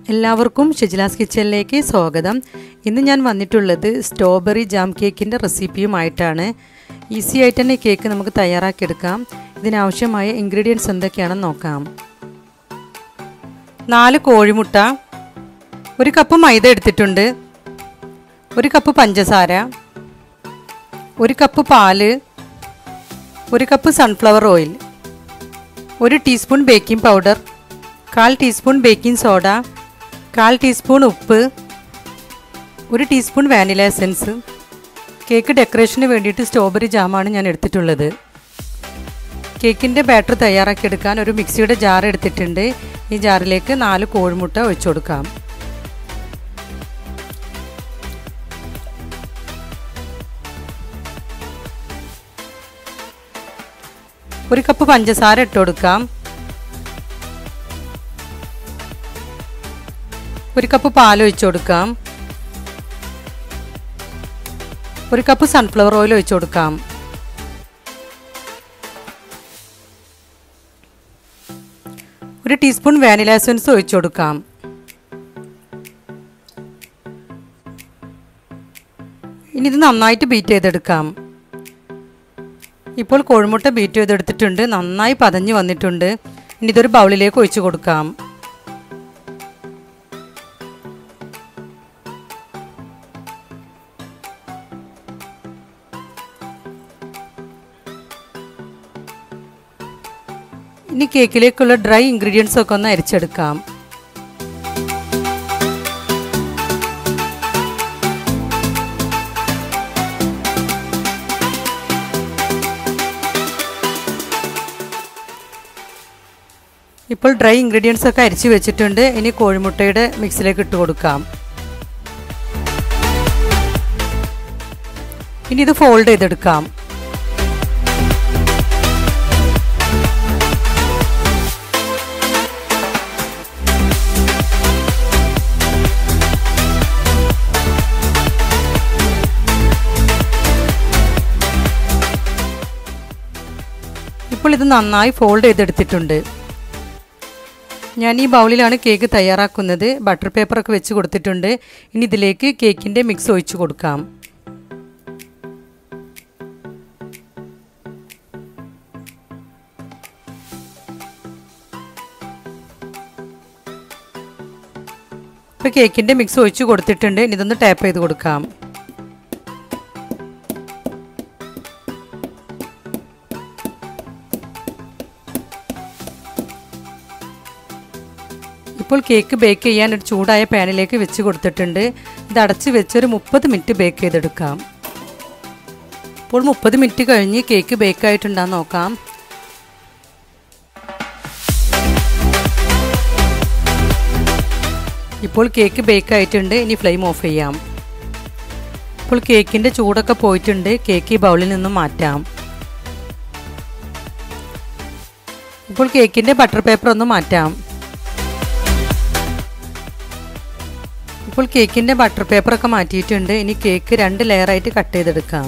എല്ലാവർക്കും ഷിജിലാസ് കിച്ചണിലേക്ക് സ്വാഗതം ഇന്ന് ഞാൻ വന്നിട്ടുള്ളത് സ്ട്രോബെറി ജാം കേക്കിൻ്റെ റെസിപ്പിയുമായിട്ടാണ് ഈസി ആയിട്ട് തന്നെ കേക്ക് നമുക്ക് തയ്യാറാക്കിയെടുക്കാം ഇതിനാവശ്യമായ ഇൻഗ്രീഡിയൻസ് എന്തൊക്കെയാണെന്ന് നോക്കാം നാല് കോഴിമുട്ട ഒരു കപ്പ് മൈദ എടുത്തിട്ടുണ്ട് ഒരു കപ്പ് പഞ്ചസാര ഒരു കപ്പ് പാല് ഒരു കപ്പ് സൺഫ്ലവർ ഓയിൽ ഒരു ടീസ്പൂൺ ബേക്കിംഗ് പൗഡർ കാൽ ടീസ്പൂൺ ബേക്കിംഗ് സോഡ കാൽ ടീസ്പൂൺ ഉപ്പ് ഒരു ടീസ്പൂൺ വാനില എസൻസ് കേക്ക് ഡെക്കറേഷന് വേണ്ടിയിട്ട് സ്ട്രോബെറി ജാമാണ് ഞാൻ എടുത്തിട്ടുള്ളത് കേക്കിൻ്റെ ബാറ്റർ തയ്യാറാക്കിയെടുക്കാൻ ഒരു മിക്സിയുടെ ജാർ എടുത്തിട്ടുണ്ട് ഈ ജാറിലേക്ക് നാല് കോഴിമുട്ട ഒഴിച്ചു കൊടുക്കാം ഒരു കപ്പ് പഞ്ചസാര ഇട്ട് കൊടുക്കാം ഒരു കപ്പ് പാൽ ഒഴിച്ചു കൊടുക്കാം ഒരു കപ്പ് സൺഫ്ലവർ ഓയിൽ ഒഴിച്ചു കൊടുക്കാം ഒരു ടീസ്പൂൺ വാനില എസൻസ് ഒഴിച്ചു കൊടുക്കാം ഇനി ഇത് നന്നായിട്ട് ബീറ്റ് ചെയ്തെടുക്കാം ഇപ്പോൾ കോഴിമുട്ട ബീറ്റ് ചെയ്തെടുത്തിട്ടുണ്ട് നന്നായി പതഞ്ഞ് വന്നിട്ടുണ്ട് ഇനി ഇതൊരു ബൗളിലേക്ക് ഒഴിച്ചു കൊടുക്കാം ഇനി കേക്കിലേക്കുള്ള ഡ്രൈ ഇൻഗ്രീഡിയൻസ് ഒക്കെ ഒന്ന് അരിച്ചെടുക്കാം ഇപ്പോൾ ഡ്രൈ ഇൻഗ്രീഡിയൻസ് ഒക്കെ അരിച്ചു വെച്ചിട്ടുണ്ട് ഇനി കോഴിമുട്ടയുടെ മിക്സിലേക്ക് ഇട്ട് കൊടുക്കാം ഇനി ഇത് ഫോൾഡ് ചെയ്തെടുക്കാം ഇപ്പോൾ ഇത് നന്നായി ഫോൾഡ് ചെയ്തെടുത്തിട്ടുണ്ട് ഞാൻ ഈ ബൗളിലാണ് കേക്ക് തയ്യാറാക്കുന്നത് ബട്ടർ പേപ്പറൊക്കെ വെച്ച് കൊടുത്തിട്ടുണ്ട് ഇനി ഇതിലേക്ക് കേക്കിൻ്റെ മിക്സ് ഒഴിച്ചു കൊടുക്കാം ഇപ്പോൾ കേക്കിൻ്റെ മിക്സ് ഒഴിച്ചു കൊടുത്തിട്ടുണ്ട് ഇനി ഇതൊന്ന് ടാപ്പ് ചെയ്ത് കൊടുക്കാം ഇപ്പോൾ കേക്ക് ബേക്ക് ചെയ്യാൻ ഒരു ചൂടായ പാനിലേക്ക് വെച്ച് കൊടുത്തിട്ടുണ്ട് ഇത് അടച്ച് വെച്ചൊരു മുപ്പത് മിനിറ്റ് ബേക്ക് ചെയ്തെടുക്കാം ഇപ്പോൾ മുപ്പത് മിനിറ്റ് കഴിഞ്ഞ് കേക്ക് ബേക്ക് ആയിട്ടുണ്ടാന്ന് നോക്കാം ഇപ്പോൾ കേക്ക് ബേക്ക് ആയിട്ടുണ്ട് ഇനി ഫ്ലെയിം ഓഫ് ചെയ്യാം ഇപ്പോൾ കേക്കിൻ്റെ ചൂടൊക്കെ പോയിട്ടുണ്ട് കേക്ക് ഈ ബൗളിൽ നിന്നും മാറ്റാം ഇപ്പോൾ കേക്കിൻ്റെ ബട്ടർ പേപ്പർ ഒന്ന് മാറ്റാം ഇപ്പോൾ കേക്കിൻ്റെ ബട്ടർ പേപ്പറൊക്കെ മാറ്റിയിട്ടുണ്ട് ഇനി കേക്ക് രണ്ട് ലെയറായിട്ട് കട്ട് ചെയ്തെടുക്കാം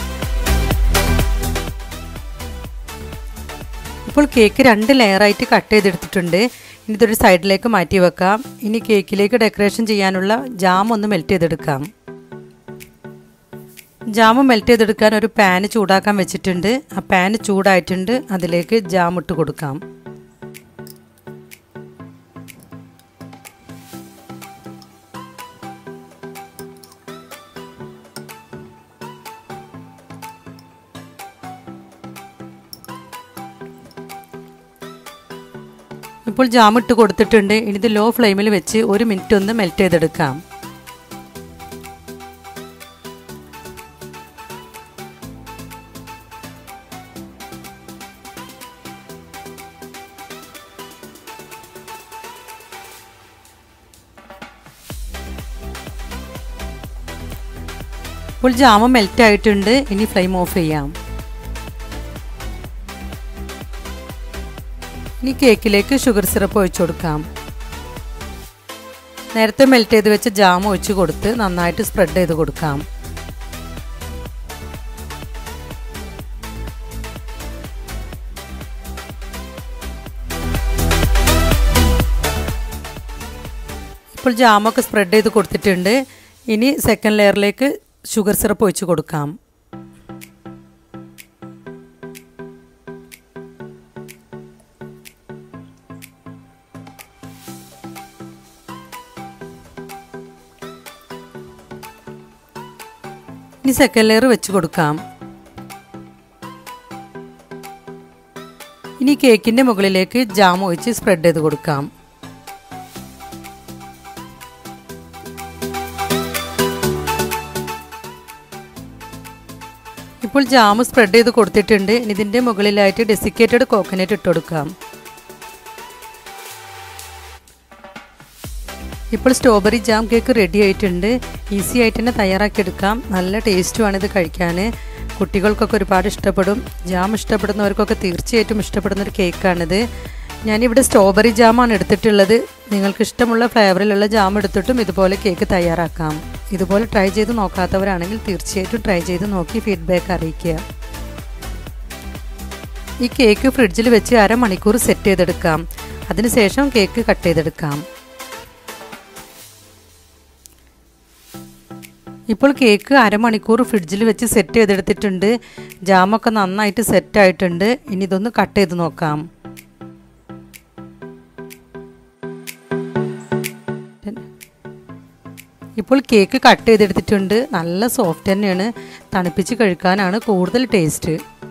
ഇപ്പോൾ കേക്ക് രണ്ട് ലെയറായിട്ട് കട്ട് ചെയ്തെടുത്തിട്ടുണ്ട് ഇനി ഇതൊരു സൈഡിലേക്ക് മാറ്റി വെക്കാം ഇനി കേക്കിലേക്ക് ഡെക്കറേഷൻ ചെയ്യാനുള്ള ജാം ഒന്ന് മെൽറ്റ് ചെയ്തെടുക്കാം ജാം മെൽറ്റ് ചെയ്തെടുക്കാൻ ഒരു പാന് ചൂടാക്കാൻ വെച്ചിട്ടുണ്ട് ആ പാന് ചൂടായിട്ടുണ്ട് അതിലേക്ക് ജാം ഇട്ട് കൊടുക്കാം ഇപ്പോൾ ജാം ഇട്ട് കൊടുത്തിട്ടുണ്ട് ഇനി ഇത് ലോ ഫ്ലെയിമിൽ വെച്ച് ഒരു മിനിറ്റ് ഒന്ന് മെൽറ്റ് ചെയ്തെടുക്കാം ഇപ്പോൾ ജാമ് മെൽറ്റ് ആയിട്ടുണ്ട് ഇനി ഫ്ലെയിം ഓഫ് ചെയ്യാം ഇനി കേക്കിലേക്ക് ഷുഗർ സിറപ്പ് ഒഴിച്ചു കൊടുക്കാം നേരത്തെ മെൽറ്റ് ചെയ്ത് വെച്ച ജാം ഒഴിച്ച് കൊടുത്ത് നന്നായിട്ട് സ്പ്രെഡ് ചെയ്ത് കൊടുക്കാം ഇപ്പോൾ ജാമൊക്കെ സ്പ്രെഡ് ചെയ്ത് കൊടുത്തിട്ടുണ്ട് ഇനി സെക്കൻഡ് ലെയറിലേക്ക് ഷുഗർ സിറപ്പ് ഒഴിച്ച് കൊടുക്കാം ഇനി സെക്കൻഡ് ലെയർ വെച്ച് കൊടുക്കാം ഇനി കേക്കിൻ്റെ മുകളിലേക്ക് ജാം ഒഴിച്ച് സ്പ്രെഡ് ചെയ്ത് കൊടുക്കാം ഇപ്പോൾ ജാം സ്പ്രെഡ് ചെയ്ത് കൊടുത്തിട്ടുണ്ട് ഇനി ഇതിൻ്റെ മുകളിലായിട്ട് ഡെസിക്കേറ്റഡ് കോക്കനട്ട് ഇട്ട് കൊടുക്കാം ഇപ്പോൾ സ്ട്രോബെറി ജാം കേക്ക് റെഡി ആയിട്ടുണ്ട് ഈസി ആയിട്ട് തന്നെ തയ്യാറാക്കിയെടുക്കാം നല്ല ടേസ്റ്റുമാണ് ഇത് കഴിക്കാൻ കുട്ടികൾക്കൊക്കെ ഒരുപാട് ഇഷ്ടപ്പെടും ജാം ഇഷ്ടപ്പെടുന്നവർക്കൊക്കെ തീർച്ചയായിട്ടും ഇഷ്ടപ്പെടുന്ന ഒരു കേക്കാണിത് ഞാനിവിടെ സ്ട്രോബെറി ജാമാണ് എടുത്തിട്ടുള്ളത് നിങ്ങൾക്ക് ഇഷ്ടമുള്ള ഫ്ലേവറിലുള്ള ജാം എടുത്തിട്ടും ഇതുപോലെ കേക്ക് തയ്യാറാക്കാം ഇതുപോലെ ട്രൈ ചെയ്ത് നോക്കാത്തവരാണെങ്കിൽ തീർച്ചയായിട്ടും ട്രൈ ചെയ്ത് നോക്കി ഫീഡ്ബാക്ക് അറിയിക്കുക ഈ കേക്ക് ഫ്രിഡ്ജിൽ വെച്ച് അരമണിക്കൂർ സെറ്റ് ചെയ്തെടുക്കാം അതിനുശേഷം കേക്ക് കട്ട് ചെയ്തെടുക്കാം ഇപ്പോൾ കേക്ക് അരമണിക്കൂർ ഫ്രിഡ്ജിൽ വെച്ച് സെറ്റ് ചെയ്തെടുത്തിട്ടുണ്ട് ജാമൊക്കെ നന്നായിട്ട് സെറ്റ് ആയിട്ടുണ്ട് ഇനി ഇതൊന്ന് കട്ട് ചെയ്ത് നോക്കാം ഇപ്പോൾ കേക്ക് കട്ട് ചെയ്തെടുത്തിട്ടുണ്ട് നല്ല സോഫ്റ്റ് തന്നെയാണ് തണുപ്പിച്ച് കഴിക്കാനാണ് കൂടുതൽ ടേസ്റ്റ്